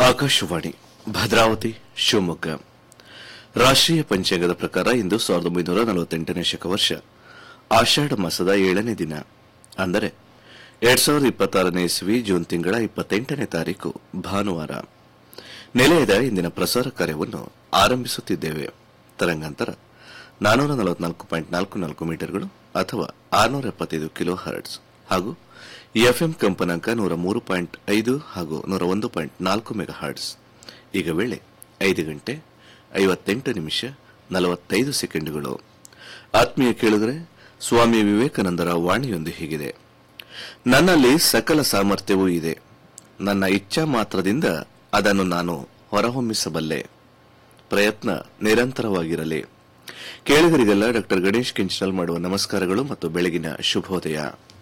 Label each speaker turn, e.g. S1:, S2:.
S1: ಆಕಾಶವಾಣಿ ಭದ್ರಾವತಿ ಶಿವಮೊಗ್ಗ ರಾಷ್ಟ್ರೀಯ ಪಂಚಾಂಗದ ಪ್ರಕಾರ ಇಂದು ಸಾವಿರದ ಒಂಬೈನೂರ ನಲವತ್ತೆಂಟನೇ ಶಕವರ್ಷ ಆಷಾಢ ಮಾಸದ ಏಳನೇ ದಿನ ಅಂದರೆ ಎರಡ್ ಸಾವಿರದ ಇಪ್ಪತ್ತಾರನೇ ಇಸ್ವಿ ಜೂನ್ ತಿಂಗಳ ಇಪ್ಪತ್ತೆಂಟನೇ ತಾರೀಕು ಭಾನುವಾರ ನಿಲಯದ ಇಂದಿನ ಪ್ರಸಾರ ಕಾರ್ಯವನ್ನು ಆರಂಭಿಸುತ್ತಿದ್ದೇವೆ ತರಂಗಾಂತರ ನಾನೂರ ನಲವತ್ನಾಲ್ಕು ಪಾಯಿಂಟ್ ನಾಲ್ಕು ನಾಲ್ಕು ಮೀಟರ್ಗಳು ಅಥವಾ ಆರುನೂರ ಎಪ್ಪತ್ತೈದು ಕಿಲೋ ಹರ್ಟ್ಸ್ ಹಾಗೂ ಎಫ್ಎಂ ಕಂಪನಾಂಕ ನೂರ ಮೂರು ಪಾಯಿಂಟ್ ಐದು ಹಾಗೂ ನೂರ ಒಂದು ಪಾಯಿಂಟ್ ನಾಲ್ಕು ಮೆಗಾ ಹರ್ಟ್ಸ್ ಈಗ ವೇಳೆ ಐದು ಗಂಟೆ ಐವತ್ತೆಂಟು ನಿಮಿಷ ನಲವತ್ತೈದು ಸೆಕೆಂಡುಗಳು ಆತ್ಮೀಯ ಕೇಳಿದರೆ ಸ್ವಾಮಿ ವಿವೇಕಾನಂದರ ವಾಣಿಯೊಂದು ಹೀಗಿದೆ ನನ್ನಲ್ಲಿ ಸಕಲ ಸಾಮರ್ಥ್ಯವೂ ಇದೆ ನನ್ನ ಇಚ್ಛಾ ಮಾತ್ರದಿಂದ ಅದನ್ನು ನಾನು ಹೊರಹೊಮ್ಮಿಸಬಲ್ಲೆ ಪ್ರಯತ್ನ ನಿರಂತರವಾಗಿರಲಿ ಕೇಳಿಗರಿಗೆಲ್ಲ ಡಾಕ್ಟರ್ ಗಣೇಶ್ ಕಿಂಚನಲ್ ಮಾಡುವ ನಮಸ್ಕಾರಗಳು ಮತ್ತು ಬೆಳಗಿನ ಶುಭೋದಯ